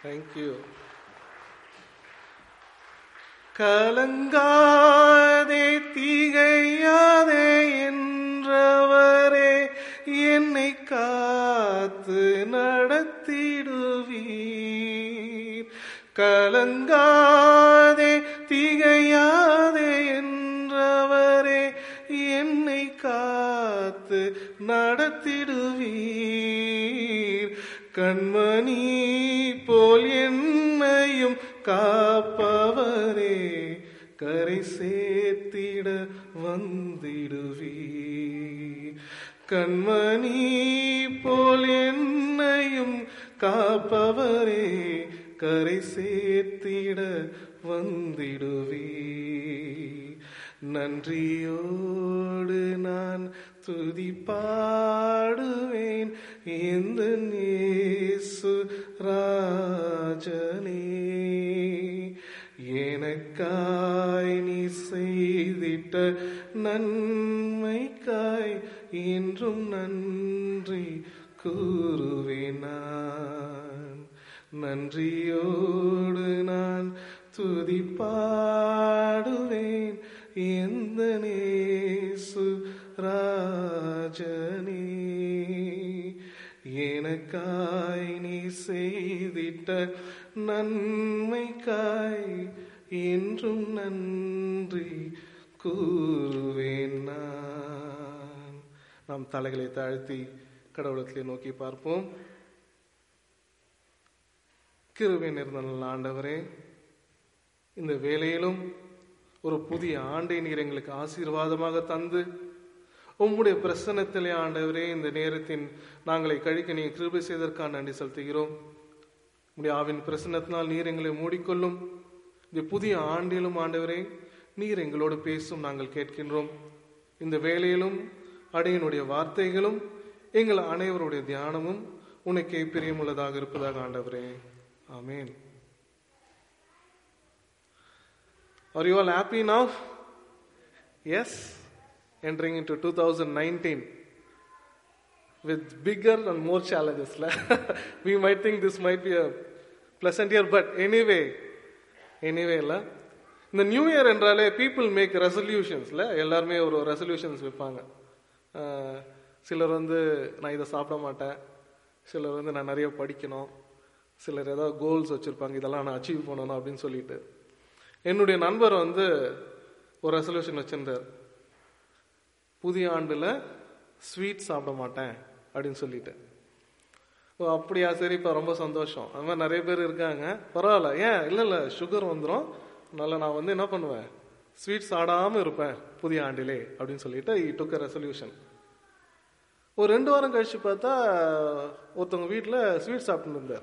Thank you கலங்காதே தீகையாதே என்றவரே என்னை காத்து நடத்திடுவீர் கலங்காதே தீகையாதே என்றவரே என்னை காத்து நடத்திடுவீர் கண்மணி போல் என்னையும் காப்பவரே கரை சேர்த்திட வந்திடுவீர் கண்மணி போல் என்னையும் காப்பவரே கரை சேர்த்திட வந்திடுவீர் நன்றியோடு நான் துதி பாடுவேன் இந்த நேசு ராஜனே எனக்காய் நீ செய்திட்ட நன்மைக்காய் என்றும் நன்றி கூறுவேன் நான் நன்றியோடு நான் துதி பாடுவேன் எந்த நேசு ராஜனே எனக்காய் நீ செய்திட்ட நன்மைக்காய் என்றும் நன்றி கூறுவேன் நான் நாம் தலைகளை தாழ்த்தி கடவுளத்தை நோக்கி பார்ப்போம் கிருபை நிறைந்த நல்ல ஆண்டவரே இந்த வேலையிலும் ஒரு புதிய ஆண்டை நீர் எங்களுக்கு ஆசீர்வாதமாக தந்து உம்முடைய பிரசன்னத்திலே ஆண்டவரே இந்த நேரத்தின் நாங்களை கழிக்க நீங்க கிருபை செய்ததற்காக நன்றி செலுத்துகிறோம் உம்முடைய ஆவின் பிரசன்னத்தினால் நீர் எங்களை மூடிக்கொள்ளும் இந்த புதிய ஆண்டிலும் ஆண்டவரே நீர் எங்களோடு பேசும் நாங்கள் கேட்கின்றோம் இந்த வேலையிலும் அடையனுடைய வார்த்தைகளும் எங்கள் அனைவருடைய தியானமும் உனக்கே பிரியமுள்ளதாக இருப்பதாக ஆண்டவரே ஆமேன் Are you all happy now? Yes? Entering into 2019 with bigger and more challenges. we might think this might be a pleasant year, but anyway, anyway, la. இந்த நியூ இயர் என்றாலே பீப்புள் மேக் ரெசல்யூஷன்ஸ்ல எல்லாருமே ஒரு ரெசல்யூஷன்ஸ் வைப்பாங்க அஹ், சிலர் வந்து நான் இதை சாப்பிட மாட்டேன் சிலர் வந்து நான் நிறைய படிக்கணும் சிலர் ஏதாவது கோல்ஸ் வச்சிருப்பாங்க இதெல்லாம் நான் அச்சீவ் பண்ணணும் அப்படின்னு சொல்லிட்டு என்னுடைய நண்பர் வந்து ஒரு ரெசல்யூஷன் வச்சிருந்தார் புதிய ஆண்டுல ஸ்வீட் சாப்பிட மாட்டேன் அப்படின்னு சொல்லிட்டு ஓ அப்படியா சரிப்பா ரொம்ப சந்தோஷம் அது மாதிரி நிறைய பேர் இருக்காங்க பரவாயில்ல ஏன் இல்லை இல்லை சுகர் வந்துடும் அதனால நான் வந்து என்ன பண்ணுவேன் ஸ்வீட் சாடாம இருப்பேன் புதிய ஆண்டிலே அப்படின்னு சொல்லிட்டு இ டுக் ரெசல்யூஷன் ஒரு ரெண்டு வாரம் கழிச்சு பார்த்தா ஒருத்தவங்க வீட்டில் ஸ்வீட் சாப்பிட்டு இருந்தார்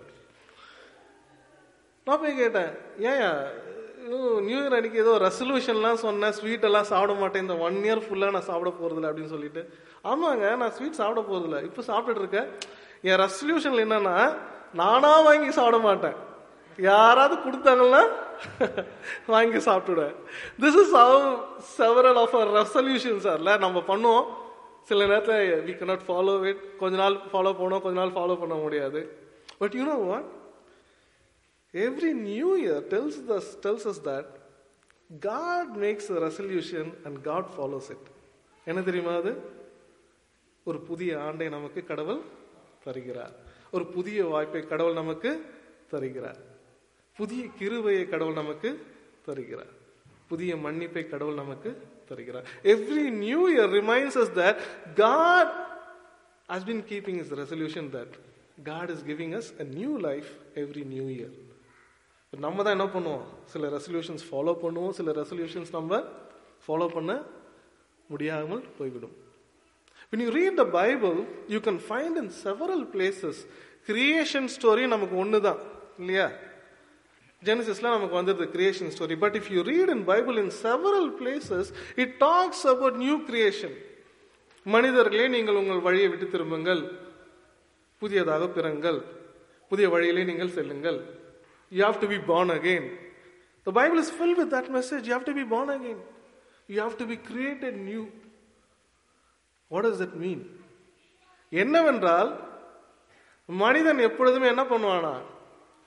நான் போய் கேட்டேன் ஏன் நியூ இயர் அன்னைக்கு ஏதோ ரெசல்யூஷன்லாம் சொன்னேன் ஸ்வீட் எல்லாம் சாப்பிட மாட்டேன் இந்த ஒன் இயர் ஃபுல்லாக நான் சாப்பிட போறதில்ல அப்படின்னு சொல்லிட்டு ஆமாங்க நான் ஸ்வீட் சாப்பிட போறதில்ல இப்போ சாப்பிட்டுட்டு இருக்கேன் என் ரெசல்யூஷன்ல என்னன்னா நானா வாங்கி சாப்பிட மாட்டேன் யாராவது கொடுத்தாங்கன்னா வாங்கி சாப்பிட்டுடுவேன் this is how several of our resolution சார்ல நம்ம பண்ணுவோம் சில நேரத்தில் வி cannot ஃபாலோ இட் கொஞ்ச நாள் ஃபாலோ பண்ணோம் கொஞ்ச நாள் ஃபாலோ பண்ண முடியாது but you know what Every new year tells us, tells us that God makes a resolution and God follows it. என்ன தெரியுமா அது ஒரு புதிய ஆண்டை நமக்கு கடவுள் தருகிறார் ஒரு புதிய வாய்ப்பை கடவுள் நமக்கு தருகிறார் புதிய கிருபையை கடவுள் நமக்கு தருகிறார் புதிய மன்னிப்பை கடவுள் நமக்கு தருகிறார் every new year reminds us that God has been keeping his resolution that God is giving us a new life every new year. நம்ம தான் என்ன பண்ணுவோம் சில ரெசல்யூஷன்ஸ் ஃபாலோ பண்ணுவோம் சில ரெசல்யூஷன்ஸ் நம்ம ஃபாலோ பண்ண முடியாமல் போய்விடும் when you read the bible you can find in several places creation story நமக்கு ஒன்று தான் இல்லையா ஜெனசிஸ்ல நமக்கு வந்தது creation story but if you read in Bible in several places it talks about new creation மனிதர்களே நீங்கள் உங்கள் வழியை விட்டு திரும்புங்கள் புதியதாக பிறங்கள் புதிய வழியிலே நீங்கள் செல்லுங்கள் you have to be born again the bible is filled with that message you have to be born again you have to be created new what does that mean என்னவென்றால் மனிதன் எப்பொழுதுமே என்ன பண்ணுவானா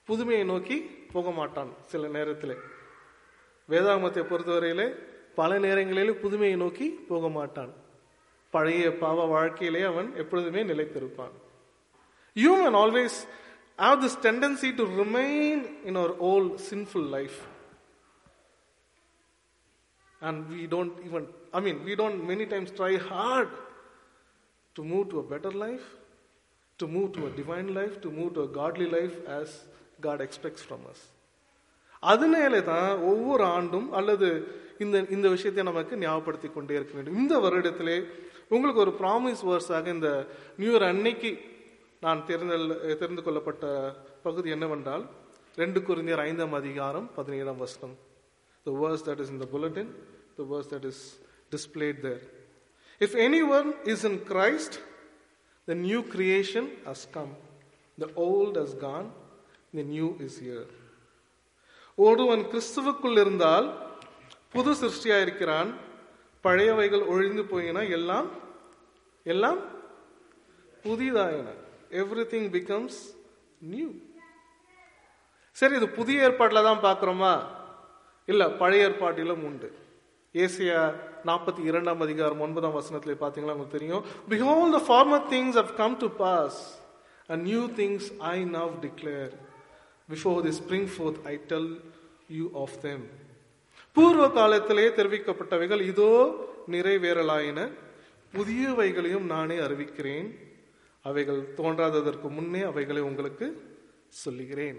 புதுமையை நோக்கி போக மாட்டான் சில நேரத்தில் வேதாகமத்தை பொறுத்தவரையிலே பல நேரங்களிலே புதுமையை நோக்கி போக மாட்டான் பழைய பாவ வாழ்க்கையிலே அவன் எப்பொழுதுமே நிலைத்திருப்பான் Human always have this tendency to remain in our old sinful life. And we don't even, I mean, we don't many times try hard to move to a better life, to move to a divine life, to move to a godly life as God expects from us. அதனாலே தான் ஒவ்வொரு ஆண்டும் அல்லது இந்த இந்த விஷயத்தை நமக்கு ஞாபகப்படுத்தி கொண்டே இருக்க வேண்டும் இந்த வருடத்திலே உங்களுக்கு ஒரு ப்ராமிஸ் வேர்ஸாக இந்த நியூ இயர் அன்னைக்கு நான் தெரிந்து தெரிந்து கொள்ளப்பட்ட பகுதி என்னவென்றால் ரெண்டு குருந்தியர் ஐந்தாம் அதிகாரம் பதினேழாம் வசனம் the verse that is in the bulletin, the verse that is displayed there. If anyone is in Christ, the new creation has come. The old has gone, the new is here. ஒருவன் கிறிஸ்துவுக்குள் இருந்தால் புது சிருஷ்டியா இருக்கிறான் பழையவைகள் ஒழிந்து போயின எல்லாம் எல்லாம் புதிதாயின எவ்ரி திங் பிகம்ஸ் நியூ சரி இது புதிய ஏற்பாட்டில் தான் பார்க்குறோமா இல்ல பழைய ஏற்பாட்டிலும் உண்டு ஏசியா நாற்பத்தி இரண்டாம் அதிகாரம் ஒன்பதாம் வசனத்தில் பார்த்தீங்களா உங்களுக்கு தெரியும் behold the former things have come to pass and new things I now declare before the spring forth I tell you of them பூர்வ காலத்திலே தெரிவிக்கப்பட்டவைகள் இதோ நிறைவேறலாயின புதியவைகளையும் நானே அறிவிக்கிறேன் அவைகள் தோன்றாததற்கு முன்னே அவைகளை உங்களுக்கு சொல்லுகிறேன்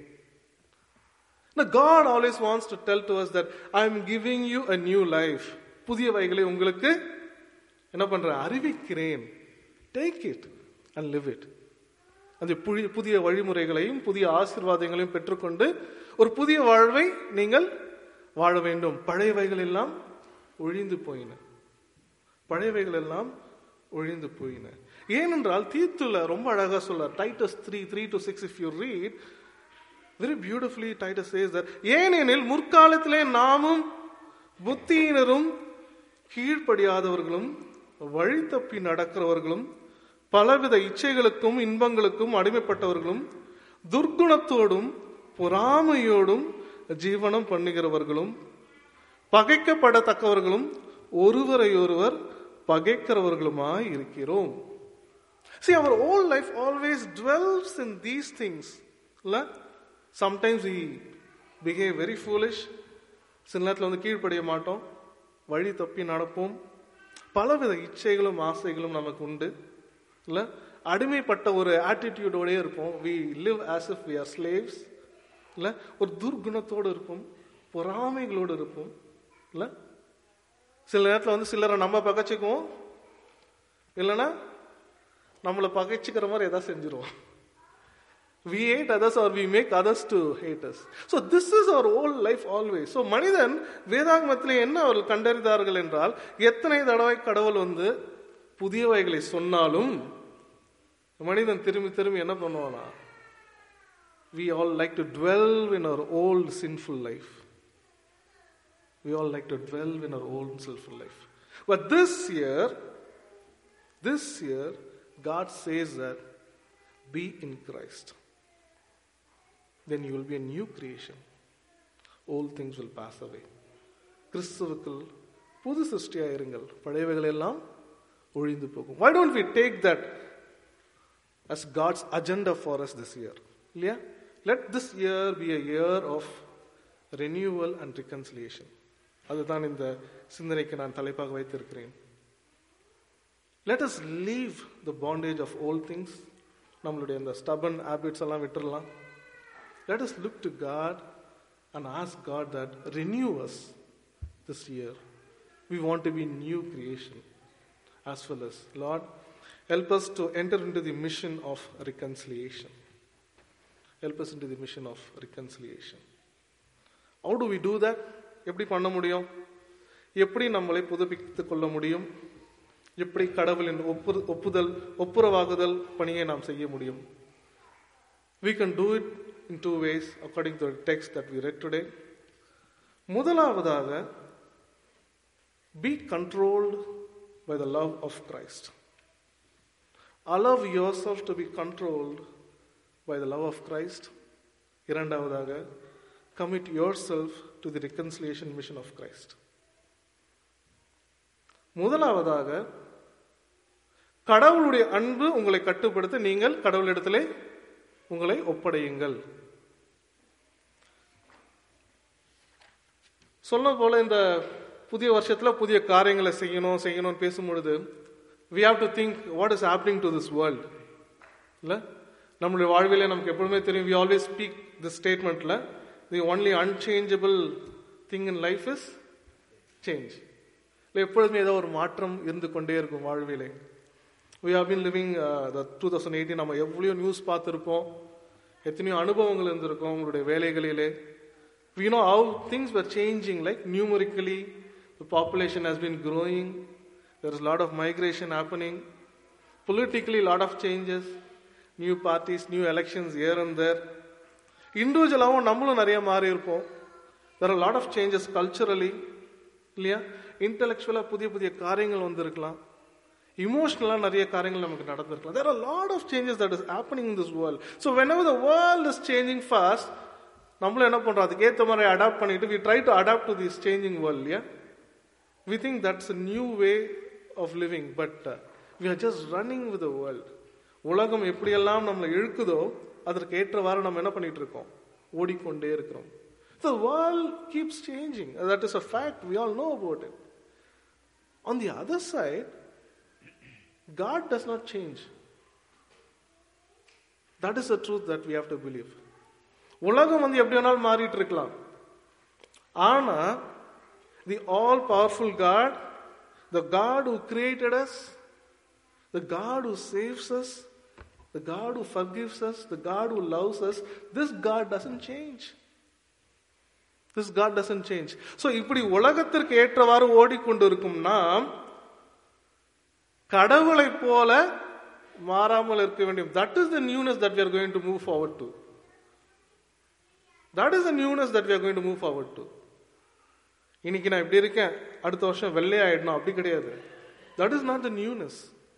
Now, God always wants to tell to us that I am giving you a new life. புதியவைகளை உங்களுக்கு என்ன பண்றேன் அறிவிக்கிறேன் take it and live it அந்த புதிய புதிய வழிமுறைகளையும் புதிய ஆசீர்வாதங்களையும் பெற்றுக்கொண்டு ஒரு புதிய வாழ்வை நீங்கள் வாழ வேண்டும் பழையவைகள் எல்லாம் ஒழிந்து போயின பழையவைகள் எல்லாம் ஒழிந்து போயின ஏனென்றால் தீத்துல ரொம்ப அழகா சொல்ல Titus three three to six if you read very beautifully Titus says that ஏனெனில் முற்காலத்திலே நாமும் புத்தியினரும் கீழ்ப்படியாதவர்களும் வழி தப்பி நடக்கிறவர்களும் பலவித இச்சைகளுக்கும் இன்பங்களுக்கும் அடிமைப்பட்டவர்களும் துர்க்குணத்தோடும் பொறாமையோடும் ஜீவனம் பண்ணுகிறவர்களும் பகைக்கப்படத்தக்கவர்களும் ஒருவரையொருவர் பகைக்கிறவர்களுமாய் இருக்கிறோம் See, our whole life always dwells in these things. இல்ல sometimes we behave very foolish சில நேரத்தில் வந்து கீழ்ப்படிய மாட்டோம் வழி தப்பி நடப்போம் பலவித இச்சைகளும் ஆசைகளும் நமக்கு உண்டு இல்ல அடிமைப்பட்ட ஒரு ஆட்டிடியூடோடய இருப்போம் we live as if we are slaves இல்ல ஒரு துர்குணத்தோடு இருப்போம் பொறாமைகளோடு இருப்போம் இல்ல சில நேரத்தில் வந்து சிலரை நம்ம பகைச்சிக்குவோம் இல்லைன்னா நம்மளை பகைச்சிக்கிற மாதிரி ஏதாவது செஞ்சிருவோம் we hate others or we make others to hate us so this is our whole life always so மனிதன் வேதாகமத்தில் என்ன அவர்கள் கண்டறிந்தார்கள் என்றால் எத்தனை தடவை கடவுள் வந்து புதியவைகளை சொன்னாலும் மனிதன் திரும்பி திரும்பி என்ன பண்ணுவானா we all like to dwell in our old sinful life we all like to dwell in our old sinful life but this year this year god says that be in christ then you will be a new creation. Old things will pass away. கிறிஸ்துவுக்குள் புது சிருஷ்டியா இருங்கள் பழையவைகள் எல்லாம் ஒழிந்து போகும் why don't we take that as god's agenda for us this year இல்லையா let this year be a year of renewal and reconciliation அதுதான் இந்த சிந்தனைக்கு நான் தலைப்பாக வைத்திருக்கிறேன் let us leave the bondage of old things நம்மளுடைய இந்த stubborn habits எல்லாம் விட்டுறலாம் let us look to God and ask God that renew us this year. We want to be new creation as well as Lord, help us to enter into the mission of reconciliation. Help us into the mission of reconciliation. How do we do that? எப்படி பண்ண முடியும் எப்படி நம்மளை புதுப்பித்துக் கொள்ள முடியும் எப்படி கடவுளின் ஒப்பு ஒப்புதல் ஒப்புரவாகுதல் பணியை நாம் செய்ய முடியும் we can do it in two ways according to the text that we read today. முதலாவதாக be controlled by the love of Christ. Allow yourself to be controlled by the love of Christ. இரண்டாவதாக commit yourself to the reconciliation mission of Christ முதலாவதாக கடவுளுடைய அன்பு உங்களை கட்டுப்படுத்த நீங்கள் கடவுளிடத்திலே உங்களை ஒப்படையுங்கள் சொன்ன போல இந்த புதிய வருஷத்துல புதிய காரியங்களை செய்யணும் செய்யணும்னு பேசும்பொழுது we have to think what is happening to this world இல்ல நம்மளுடைய வாழ்விலே நமக்கு எப்பொழுதுமே தெரியும் we always speak this statementல the only unchangeable thing in life is change இல்லை எப்பொழுதுமே ஏதோ ஒரு மாற்றம் இருந்து கொண்டே இருக்கும் வாழ்விலே we have been living uh, the 2018 நம்ம எவ்வளோ நியூஸ் பார்த்துருப்போம் எத்தனையோ அனுபவங்கள் இருந்திருக்கும் உங்களுடைய வேலைகளிலே we know how things were changing like numerically the population has been growing there is a lot of migration happening politically a lot of changes new parties new elections here and there இண்டிவிஜுவலாகவும் நம்மளும் நிறைய மாறி இருப்போம் there are a lot of changes culturally இல்லையா இன்டெலெக்சுவலாக புதிய புதிய காரியங்கள் வந்திருக்கலாம் இமோஷனலாக நிறைய காரியங்கள் நமக்கு நடந்திருக்கலாம் there are a lot of changes that is happening in this world so whenever the world is changing fast நம்மளும் என்ன பண்றோம் அதுக்கு ஏற்ற மாதிரி அடாப்ட் பண்ணிட்டு we try to adapt to this changing world இல்லையா we think that's a new way of living but uh, we are just running with the world உலகம் எப்படியெல்லாம் நம்மளை இழுக்குதோ அதற்கு ஏற்றவாறு நம்ம என்ன பண்ணிட்டு இருக்கோம் ஓடிக்கொண்டே இருக்கிறோம் the world keeps changing that is a fact we all know about it on the other side god does not change that is the truth that we have to believe உலகம் வந்து எப்படி வேணாலும் மாறிட்டு இருக்கலாம் ஆனா the all powerful God the God who created us the God who saves us the God who forgives us the God who loves us this God doesn't change this God doesn't change so இப்படி உலகத்திற்கு ஏற்றவாறு ஓடிக்கொண்டு இருக்கும் நாம் கடவுளை போல மாறாமல் இருக்க வேண்டும் that is the newness that we are going to move forward to that is the newness that we are going to move forward to இன்னைக்கு நான் இப்படி இருக்கேன் அடுத்த வருஷம் வெள்ளை ஆயிடணும் அப்படி கிடையாது that is not the newness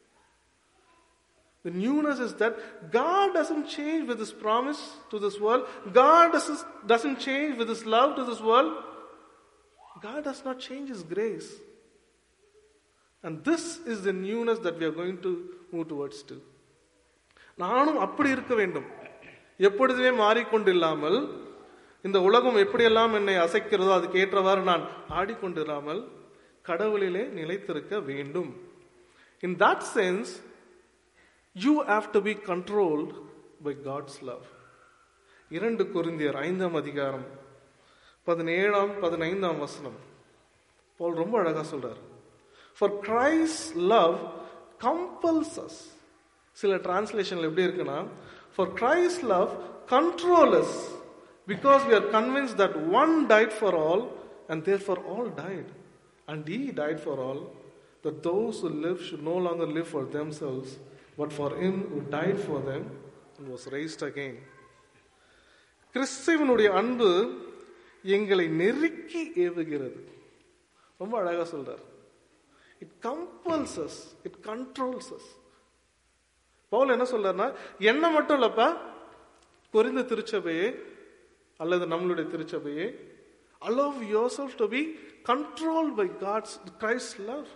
The newness is that God doesn't change with His promise to this world. God doesn't, doesn't change with His love to this world. God does not change His grace. And this is the newness that we are going to move towards to. நானும் அப்படி இருக்க வேண்டும் எப்பொழுதுமே மாறிக்கொண்டில்லாமல் இந்த உலகம் எப்படியெல்லாம் என்னை அசைக்கிறதோ அதுக்கு ஏற்றவாறு நான் ஆடிக்கொண்டிராமல் கடவுளிலே நிலைத்திருக்க வேண்டும் in that sense you have to be controlled by God's love இரண்டு குருந்தியர் ஐந்தாம் அதிகாரம் பதினேழாம் பதினைந்தாம் வசனம் போல் ரொம்ப அழகா சொல்றாரு for Christ love compels us சில டிரான்ஸ்லேஷன்ல எப்படி இருக்குன்னா for Christ love control us because we are convince that one died for all and therefore all died and he died for all that those who live should no longer live for themselves, but for him who died for them and was raised again. கிறிஸ்துவனுடைய அன்பு எங்களை நெருக்கி ஏவுகிறது ரொம்ப அழகா சொல்றார் it compels us it controls us Paul என்ன சொல்றாருன்னா என்ன மட்டும் இல்லப்பா குறைந்த திருச்சபையே அல்லது நம்மளுடைய திருச்சபையே allow yourself to be control by God's Christ love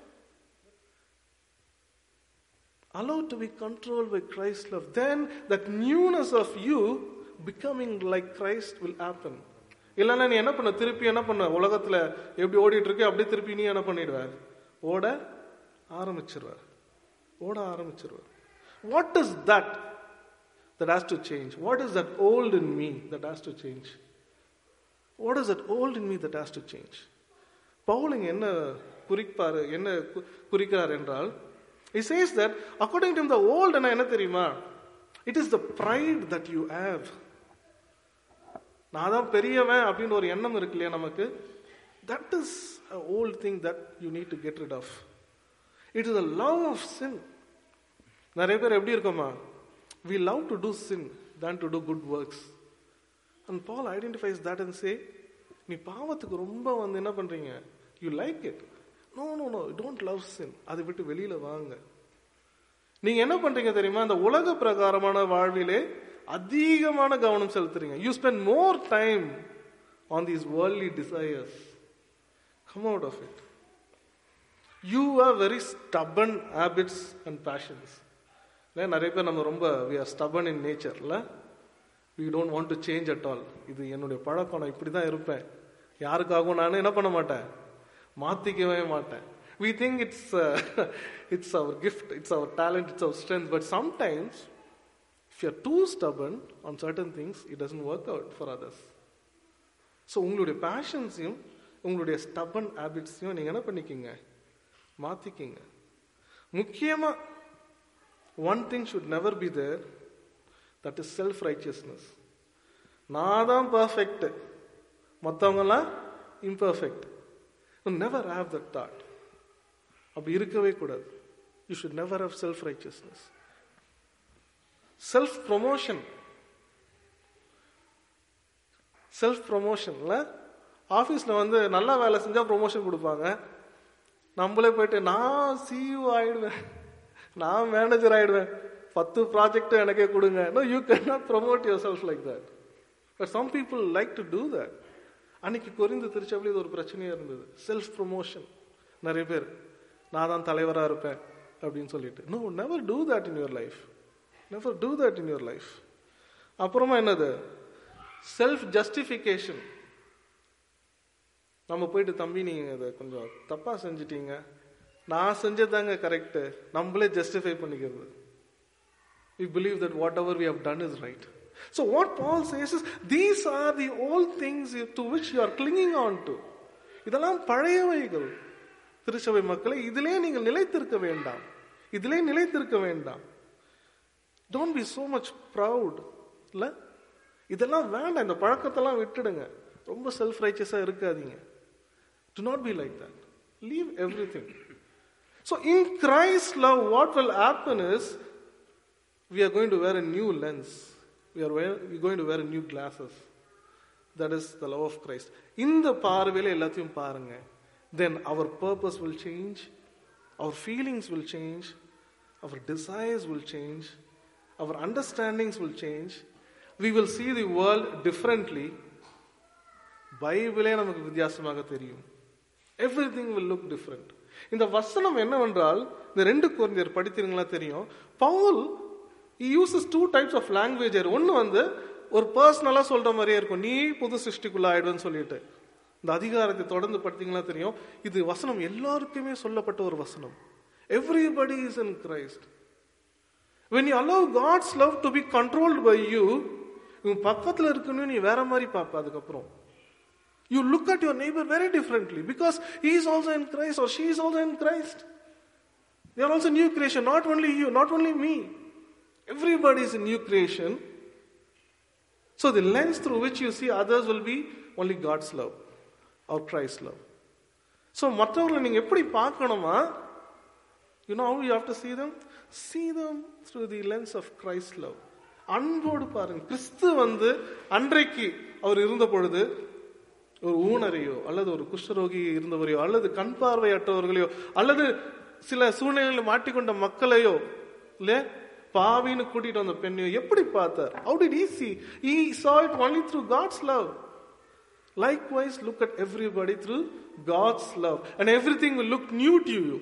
allowed to be controlled by Christ's love, then that newness of you becoming like Christ will happen. இல்லைன்னா நீ என்ன பண்ண திருப்பி என்ன பண்ண உலகத்துல எப்படி ஓடிட்டு இருக்கு அப்படியே திருப்பி நீ என்ன பண்ணிடுவார் ஓட ஆரம்பிச்சிருவார் ஓட ஆரம்பிச்சிருவார் what is that that has to change what is that old in me that has to change what is that old in me that has to change பவுலிங் என்ன குறிப்பாரு என்ன கு- குறிக்கிறார் என்றால் he says that according to him the old என்ன என்ன தெரியுமா it is the pride that you have நான் தான் பெரியவன் அப்படின்னு ஒரு எண்ணம் இருக்கு இல்லையா நமக்கு that is a old thing that you need to get rid of it is a love of sin நிறைய பேர் எப்படி இருக்கோமா we love to do sin than to do good works and paul identifies that and say நீ பாவத்துக்கு ரொம்ப வந்து என்ன பண்றீங்க you like it no no no don't love sin அதை விட்டு வெளியில வாங்க நீங்க என்ன பண்றீங்க தெரியுமா அந்த உலக பிரகாரமான வாழ்விலே அதிகமான கவனம் செலுத்துறீங்க you spend more time on these worldly desires come out of it you are very stubborn habits and passions இல்லை நிறைய பேர் நம்ம ரொம்ப வி ஆர் ஸ்டபன் இன் நேச்சர்ல we don't want to change at all இது என்னுடைய பழக்கம் நான் இப்படி தான் இருப்பேன் யாருக்காகவும் நான் என்ன பண்ண மாட்டேன் மாத்திக்கவே மாட்டேன் we think it's it's our gift it's our talent it's our strength but sometimes if you are too stubborn on certain things it doesn't work out for others so உங்களுடைய பேஷன்ஸையும் உங்களுடைய ஸ்டபன் ஹேபிட்ஸையும் நீங்கள் என்ன பண்ணிக்கிங்க மாற்றிக்கிங்க முக்கியமாக one thing should never be there that is self righteousness நான் தான் பர்ஃபெக்ட் மற்றவங்கலாம் imperfect never have that thought அப்படி இருக்கவே கூடாது you should never have self righteousness self promotion self ப்ரொமோஷன்ல ஆஃபீஸில் வந்து நல்லா வேலை செஞ்சால் ப்ரொமோஷன் கொடுப்பாங்க நம்மளே போயிட்டு நான் சிஇஓ ஆயிடுவேன் நான் மேனேஜர் ஆயிடுவேன் பத்து ப்ராஜெக்ட் எனக்கே கொடுங்க no you can not promote yourself like that but some people like to do that அன்னைக்கு குறைந்து திருச்சபடி இது ஒரு பிரச்சனையா இருந்தது செல்ஃப் ப்ரொமோஷன் நிறைய பேர் நான் தான் தலைவராக இருப்பேன் அப்படின்னு சொல்லிட்டு no never do that in your life never do that in your life அப்புறமா என்னது செல்ஃப் ஜஸ்டிஃபிகேஷன் நம்ம போயிட்டு தம்பி நீங்க இதை கொஞ்சம் தப்பா செஞ்சிட்டீங்க நான் செஞ்சதாங்க கரெக்ட் நம்மளே ஜஸ்டிஃபை பண்ணிக்கிறது we believe that whatever we have done is right so what paul says is these are the old things to which you are clinging on to இதெல்லாம் பழையவைகள் திருச்சபை மக்களை இதிலே நீங்கள் நிலைத்திருக்க வேண்டாம் இதிலே நிலைத்திருக்க வேண்டாம் don't be so much proud இல்ல இதெல்லாம் வேண்டாம் இந்த பழக்கத்தெல்லாம் விட்டுடுங்க ரொம்ப செல்ஃப் ரைச்சஸா இருக்காதீங்க do not be like that leave everything so in Christ love what will happen is we are going to wear a new lens. We are wear, we're going to wear new glasses. That is the love of Christ. இந்த பார்வையில் எல்லாத்தையும் பாருங்க then our purpose will change, our feelings will change, our desires will change, our understandings will change. We will see the world differently. பைபிளே நமக்கு வித்தியாசமாக தெரியும் everything will look different இந்த வசனம் என்னவென்றால் இந்த ரெண்டு குழந்தையர் படித்தீங்களா தெரியும் Paul uses two types of language ஒன்று வந்து ஒரு பர்சனலாக சொல்ற மாதிரியே இருக்கும் நீ புது சிருஷ்டிக்குள்ள ஆயிடுன்னு சொல்லிட்டு இந்த அதிகாரத்தை தொடர்ந்து படித்தீங்களா தெரியும் இது வசனம் எல்லாருக்குமே சொல்லப்பட்ட ஒரு வசனம் everybody is in Christ when you allow God's love to be controlled by you இவன் பக்கத்தில் இருக்கணும் நீ வேற மாதிரி பார்ப்ப அதுக்கப்புறம் you look at your neighbour very differently because he is also in Christ or she is also in Christ They are also new creation, not only you, not only me. Everybody is a new creation. So the lens through which you see others will be only God's love or Christ's love. So மற்றவர்களை நீங்க எப்படி பார்க்கணுமா you know how you have to see them see them through the lens of Christ's love அன்போடு பாருங்க கிறிஸ்து வந்து அன்றைக்கு அவர் இருந்த பொழுது ஒரு ஊனரையோ அல்லது ஒரு குஷ்டரோகி இருந்தவரையோ அல்லது கண் பார்வையற்றவர்களையோ அல்லது சில சூழ்நிலையில் மாட்டிக்கொண்ட மக்களையோ இல்ல பாவின்னு கூட்டிட்டு வந்த பெண்ணையோ எப்படி பார்த்தார் how did he see he saw it only through god's love likewise look at everybody through god's love and everything will look new to you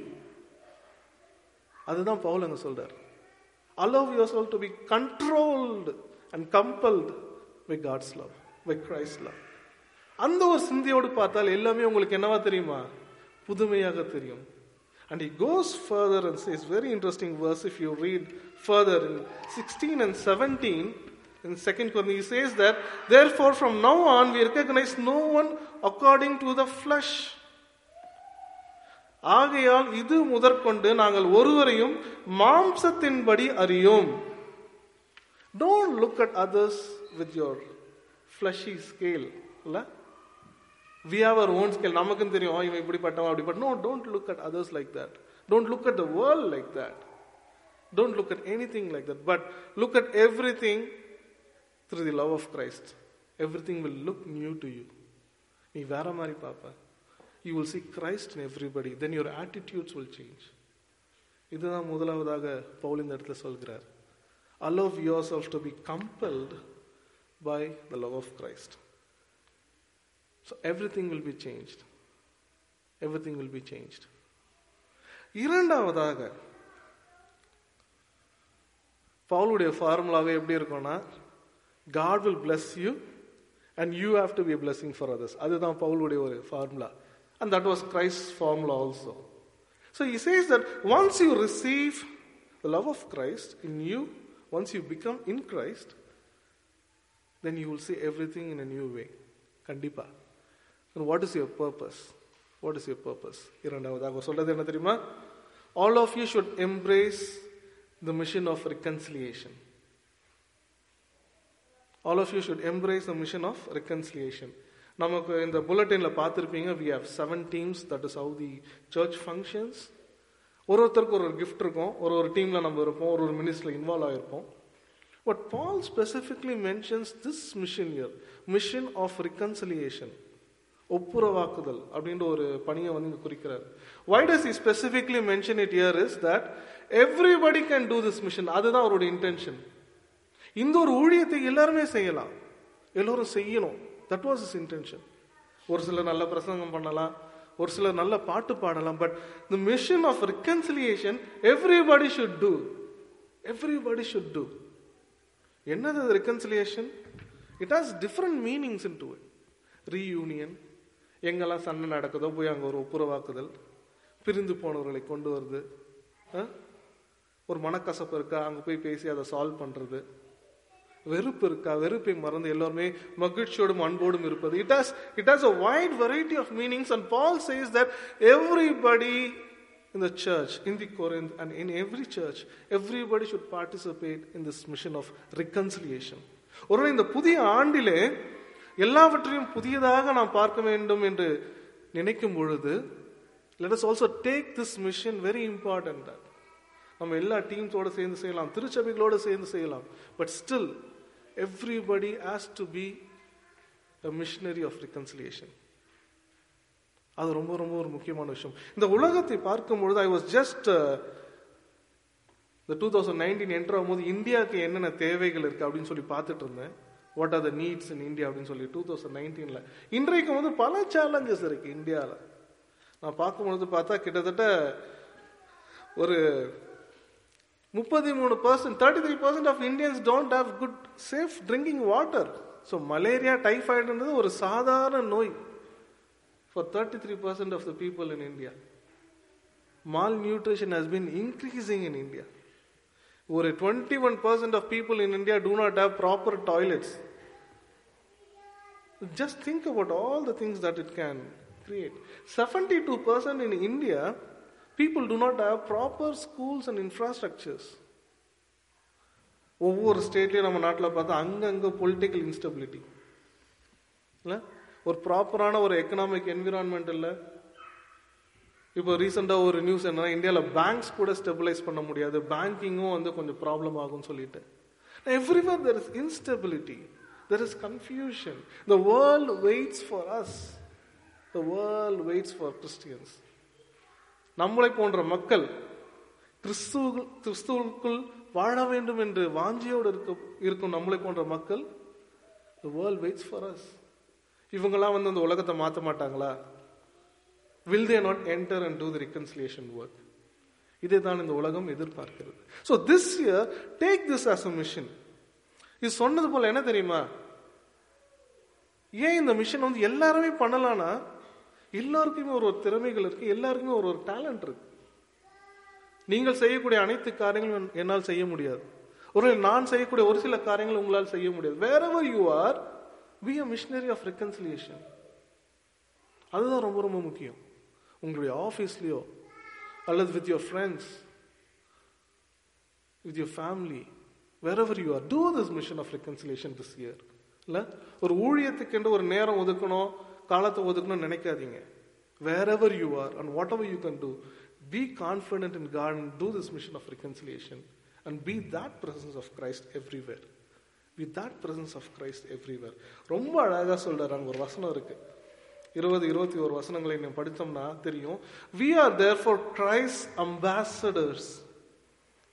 அதுதான் பவுல் அங்க சொல்றார் allow yourself to be controlled and compelled by god's love by christ's love அந்த ஒரு சிந்தையோடு பார்த்தால் எல்லாமே உங்களுக்கு என்னவா தெரியுமா புதுமையாக தெரியும் And he goes further and says, very interesting verse if you read further in 16 and 17 in 2 Corinthians, he says that, therefore from now on we recognize no one according to the flesh. ஆகையால் இது முதற்கொண்டு நாங்கள் ஒருவரையும் மாம்சத்தின்படி அறியோம் don't look at others with your fleshy scale இல்லை we have our own scale நமக்கும் தெரியும் "ஆ, இவன் இப்படிப்பட்டவன் அப்படிப்பட்ட no don't look at others like that don't look at the world like that don't look at anything like that but look at everything through the love of Christ everything will look new to you நீ வேற மாதிரி பார்ப்ப you will see Christ in everybody then your attitudes will change இதுதான் முதலாவதாக பவுல் இந்த இடத்துல சொல்கிறார் allow yourself to be compelled by the love of Christ. So everything will be changed. Everything will be changed. இரண்டாவதாக பவுலுடைய ஃபார்முலாவே எப்படி இருக்கும்னா God will bless you and you have to be blessing for others அதுதான் பவுலுடைய ஒரு formula and that was Christ formula also so he says that once you receive the love of Christ in you once you become in Christ then you will see everything in a new way கண்டிப்பா what is your purpose what is your purpose இரண்டாவதாக சொல்றது என்ன தெரியுமா all of you should embrace the mission of reconciliation all of you should embrace the mission of reconciliation நமக்கு இந்த புல்லட்டின்ல பார்த்துருப்பீங்க we have seven teams that is how the church functions ஒரு ஒருத்தருக்கு ஒரு ஒரு கிஃப்ட் இருக்கும் ஒரு ஒரு டீம்ல நம்ம இருப்போம் ஒரு ஒரு மினிஸ்ட்ரியில் இன்வால்வ் ஆகிருப்போம் but Paul specifically mentions this mission here mission of reconciliation ஒப்புரவாக்குதல் அப்படின்ற ஒரு பணியை வந்து இங்க குறிக்கிறார் why does he specifically mention it here is that everybody can do this mission அதுதான் அவருடைய இன்டென்ஷன் இந்த ஒரு ஊழியத்தை எல்லாருமே செய்யலாம் எல்லோரும் செய்யணும் தட் வாஸ் இஸ் இன்டென்ஷன் ஒரு சிலர் நல்ல பிரசங்கம் பண்ணலாம் ஒரு சிலர் நல்ல பாட்டு பாடலாம் but the mission of reconciliation everybody should do everybody should do என்னது reconciliation it has different meanings in to it reunion எங்கெல்லாம் சண்டை நடக்குதோ போய் அங்கே ஒரு ஒப்புரவாக்குதல் பிரிந்து போனவர்களை கொண்டு வருது ஆ? ஒரு மனக்கசப்பு இருக்கா அங்கே போய் பேசி அதை சால்வ் பண்ணுறது வெறுப்பு இருக்கா வெறுப்பை மறந்து எல்லோருமே மகிழ்ச்சியோடும் அன்போடும் இருப்பது it has it has a wide variety of meanings and Paul says that everybody in the church, in the Corinth, and in every church, everybody should participate in this mission of reconciliation. ஒருவேளை இந்த புதிய ஆண்டிலே எல்லாவற்றையும் புதியதாக நாம் பார்க்க வேண்டும் என்று நினைக்கும் பொழுது let us also take this mission very important that நம்ம எல்லா டீம்ஸோட சேர்ந்து செய்யலாம் திருச்சபைகளோட சேர்ந்து செய்யலாம் but still everybody has to be a missionary of reconciliation அது ரொம்ப ரொம்ப ஒரு முக்கியமான விஷயம் இந்த உலகத்தை பார்க்கும் பொழுது ஐ வாஸ் ஜஸ்ட் இந்த டூ தௌசண்ட் நைன்டீன் என்ட்ரு ஆகும்போது இந்தியாவுக்கு என்னென்ன தேவைகள் இருக்கு அப்படின்னு சொல்லி பார்த்துட்டு இருந்தேன் what are the needs in India அப்படின்னு சொல்லி டூ தௌசண்ட் நைன்டீன்ல இன்றைக்கு வந்து பல சேலஞ்சஸ் இருக்கு இந்தியாவில் நான் பார்க்கும்பொழுது பார்த்தா கிட்டத்தட்ட ஒரு முப்பத்தி மூணு percent thirty three percent of Indians don't have good safe drinking water so malaria டைஃபாய்டுன்றது ஒரு சாதாரண நோய் for 33% of the people in India. Malnutrition has been increasing in India. Over 21% of people in India do not have proper toilets. Just think about all the things that it can create. 72% in India, people do not have proper schools and infrastructures. ஒவ்வொரு ஸ்டேட்லையும் நம்ம நாட்டில் பார்த்தா அங்கங்கே political instability இல்லை ஒரு ப்ராப்பரான ஒரு economic environment இல்லை இப்போ ரீசெண்டாக ஒரு நியூஸ் என்னன்னா இந்தியாவில் பேங்க்ஸ் கூட ஸ்டெபிலைஸ் பண்ண முடியாது பேங்கிங்கும் வந்து கொஞ்சம் ப்ராப்ளம் ஆகும்னு சொல்லிட்டு everywhere there is instability there is confusion the world waits for us the world waits for Christians நம்மளை போன்ற மக்கள் கிறிஸ்துவ கிறிஸ்துவுக்குள் வாழ வேண்டும் என்று வாஞ்சியோடு இருக்க இருக்கும் நம்மளை போன்ற மக்கள் the world waits for us இவங்கெல்லாம் வந்து அந்த உலகத்தை மாற்ற மாட்டாங்களா will they not enter and do the reconciliation work இதை தான் இந்த உலகம் எதிர்பார்க்கிறது so this year take this as a mission இது சொன்னது போல என்ன தெரியுமா ஏன் இந்த மிஷன் வந்து எல்லாருமே பண்ணலாம்னா எல்லாருக்குமே ஒரு ஒரு திறமைகள் இருக்கு எல்லாருக்குமே ஒரு ஒரு டேலண்ட் இருக்கு நீங்கள் செய்யக்கூடிய அனைத்து காரியங்களும் என்னால் செய்ய முடியாது ஒரு நான் செய்யக்கூடிய ஒரு சில காரியங்கள் உங்களால் செய்ய முடியாது வேற you are be a missionary of reconciliation அதுதான் ரொம்ப ரொம்ப முக்கியம் உங்களுடைய ஆஃபீஸ்லேயோ அல்லது with your friends with your family wherever you are do this mission of reconciliation this year இல்லை ஒரு ஊழியத்துக்கென்று ஒரு நேரம் ஒதுக்கணும் காலத்தை ஒதுக்கணும்னு நினைக்காதீங்க wherever you are and whatever you can do be confident in God and do this mission of reconciliation and be that presence of Christ everywhere with that presence of Christ everywhere ரொம்ப அழகாக சொல்றாரு அங்கே ஒரு வசனம் இருக்கு இருபது இருபத்தி ஒரு வசனங்களை நம்ம படித்தோம்னா தெரியும் we are therefore Christ ambassadors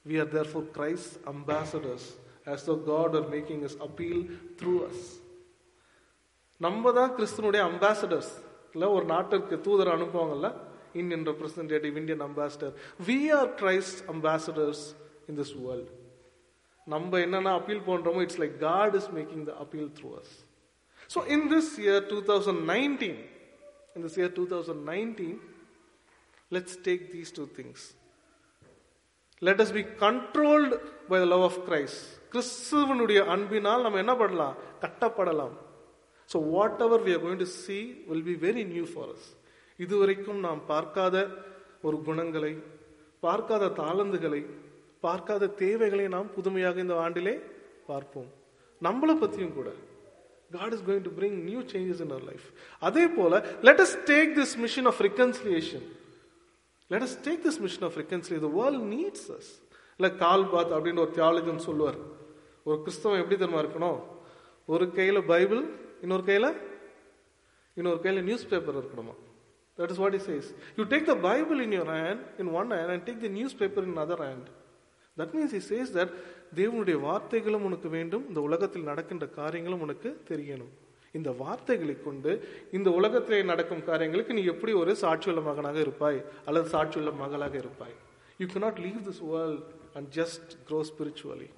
We are therefore Christ's ambassadors, as though God were making his appeal through us. நம்ம தான் கிறிஸ்துனுடைய அம்பாசடர்ஸ் இல்ல ஒரு நாட்டிற்கு தூதர் அனுப்புவாங்கல்ல Indian representative Indian ambassador we are Christ ambassadors in this world நம்ம என்னென்ன அப்பீல் பண்றோமோ it's like God is making the appeal through us so in this year two thousand nineteen in this year two thousand nineteen let's take these two things let us be controlled by the love of Christ கிறிஸ்துவனுடைய அன்பினால் நம்ம என்ன பண்ணலாம் கட்டப்படலாம் so whatever we are going to C will be very new for us இதுவரைக்கும் நாம் பார்க்காத ஒரு குணங்களை பார்க்காத தாளந்துகளை பார்க்காத தேவைகளை நாம் புதுமையாக இந்த ஆண்டிலே பார்ப்போம் நம்மளை பற்றியும் கூட God is going to bring new changes in our life. அதே போல let us take this mission of reconciliation. Let us take this mission of reconciliation. The world needs us. இல்ல கால் பாத் அப்படின்னு ஒரு தியாலஜன் சொல்லுவார் ஒரு கிறிஸ்தவம் எப்படி தெரியுமா இருக்கணும் ஒரு கையில பைபிள் இன்னொரு கையில இன்னொரு கையில நியூஸ் பேப்பர் இருக்கணுமா that is what is says you take the Bible in your hand in one hand and take the newspaper in other hand that means is says that தேவனுடைய வார்த்தைகளும் உனக்கு வேண்டும் இந்த உலகத்தில் நடக்கின்ற காரியங்களும் உனக்கு தெரியணும் இந்த வார்த்தைகளை கொண்டு இந்த உலகத்திலே நடக்கும் காரியங்களுக்கு நீ எப்படி ஒரு சாட்சியுள்ள மகனாக இருப்பாய் அல்லது சாட்சியுள்ள மகளாக இருப்பாய் you cannot leave this world and just grow spiritually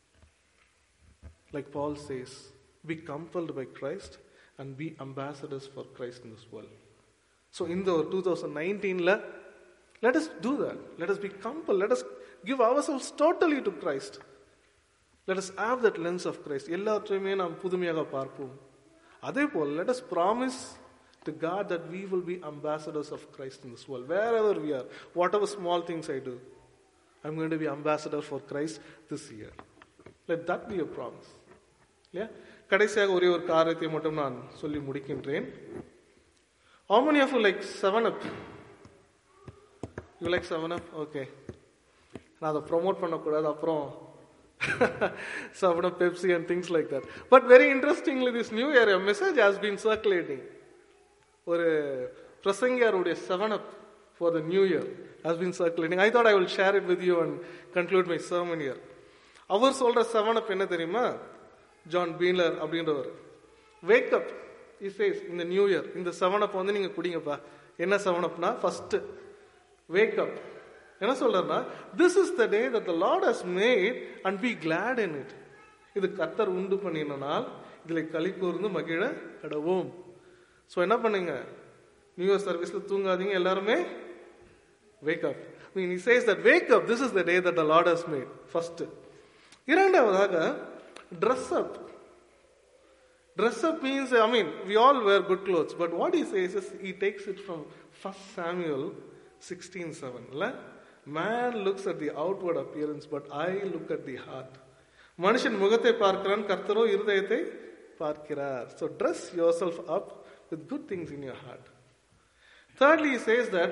like Paul says, be compelled by Christ and be ambassadors for Christ in this world. So in the 2019, la, let us do that. Let us be compelled. Let us give ourselves totally to Christ. Let us have that lens of Christ. எல்லாவற்றையுமே நாம் புதுமையாக பார்ப்போம் அதே போல் let us promise to God that we will be ambassadors of Christ in this world. Wherever we are, whatever small things I do, I'm going to be ambassador for Christ this year. Let that be a promise. இல்லையா கடைசியாக ஒரே ஒரு காரியத்தை மட்டும் நான் சொல்லி முடிக்கின்றேன் How many of you like 7 up? You like 7 up? Okay. நான் அதை ப்ரொமோட் பண்ணக்கூடாது அப்புறம் seven Pepsi and things like that but very interestingly this new year message has been circulating ஒரு பிரசங்கியாருடைய seven up for the new year has been circulating I thought I will share it with you and conclude my seven year அவர் சொல்ற seven அப் என்ன தெரியுமா John பீன்லர் அப்படின்றவர் wake up இசேஸ் இந்த new year இந்த செவன் அப் வந்து நீங்க குடிங்கப்பா என்ன செவன் அப்னா ஃபர்ஸ்ட் வேக் அப் என்ன சொல்றேன்னா this is the day that the lord has made and be glad in it இது கத்தர் உண்டு பண்ணினால் இதில் களி கூர்ந்து மகிழ கடவோம் ஸோ என்ன பண்ணுங்க நியூ இயர் சர்வீஸ்ல தூங்காதீங்க எல்லாருமே wake up mean he says that wake up this is the day that the lord has made first இரண்டாவதாக dress up dress up means i mean we all wear good clothes but what he says is he takes it from first samuel 16:7 இல்ல man looks at the outward appearance but i look at the heart மனுஷன் முகத்தை பார்க்கிறான் கர்த்தரோ இருதயத்தை பார்க்கிறார் so dress yourself up with good things in your heart thirdly he says that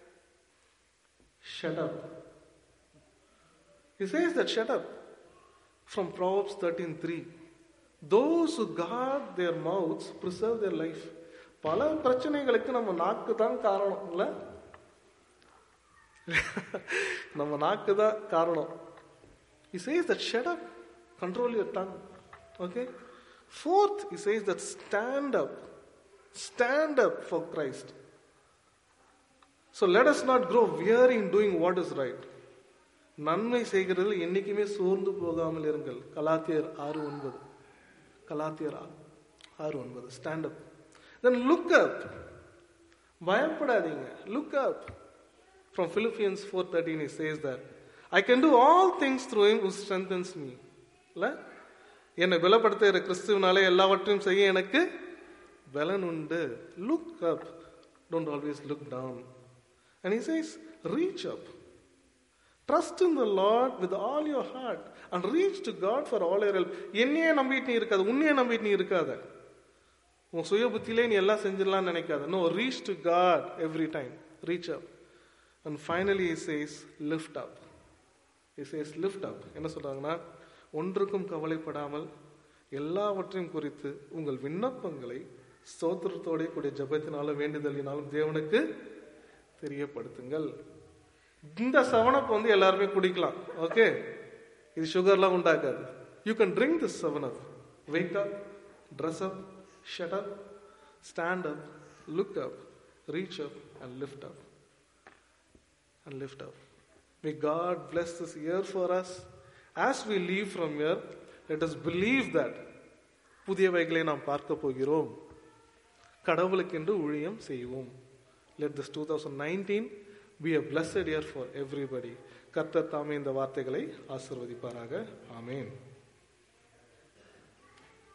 shut up he says that shut up from proverbs 13:3 those who guard their mouths preserve their life பல பிரச்சனைகளுக்கு நம்ம நாக்கு தான் காரணம் இல்ல நம்ம நாக்கு தான் காரணம் he says that shut up control your tongue okay fourth he says that stand up stand up for christ so let us not grow weary in doing what is right நன்மை செய்கிறதில் என்னைக்குமே சோர்ந்து போகாமல் இருங்கள் கலாத்தியர் ஆறு ஒன்பது கலாத்தியர் ஆ- ஆறு ஒன்பது ஸ்டாண்ட் அப் தென் லுக் அப் பயப்படாதீங்க look up from Philippians 4:13 he says that I can do all things through him who strengthens me இல்ல என்னை பலப்படுத்துகிற கிறிஸ்துவனாலே எல்லாவற்றையும் செய்ய எனக்கு பலன் உண்டு look up don't always look down and he says reach up trust in the lord with all your heart and reach to god for all your help என்னையே நம்பிட்டு நீ இருக்காத உன்னையே நம்பிட்டு நீ இருக்காத உன் சுய புத்தியிலே நீ எல்லாம் செஞ்சிடலாம்னு நினைக்காத no reach to God every time reach up and finally says lift up says lift up என்ன சொல்றாங்கன்னா ஒன்றுக்கும் கவலைப்படாமல் எல்லாவற்றையும் குறித்து உங்கள் விண்ணப்பங்களை ஸ்தோத்திரத்தோட கூடிய ஜபத்தினாலும் வேண்டுதலினாலும் தேவனுக்கு தெரியப்படுத்துங்கள் இந்த செவனப் வந்து எல்லாருமே குடிக்கலாம் ஓகே இது சுகர்லாம் உண்டாக்காது you can drink this seven up wait up dress up shut up stand up look up reach up and lift up and lift up. May God bless this year for us. As we leave from here, let us believe that புதியவைகளை நாம் பார்க்க போகிறோம் கடவுளுக்கென்று ஊழியம் செய்வோம் let this two thousand nineteen be a blessed year for everybody கர்த்தர் தாமே இந்த வார்த்தைகளை ஆசிர்வதிப்பாராக ஆமேன்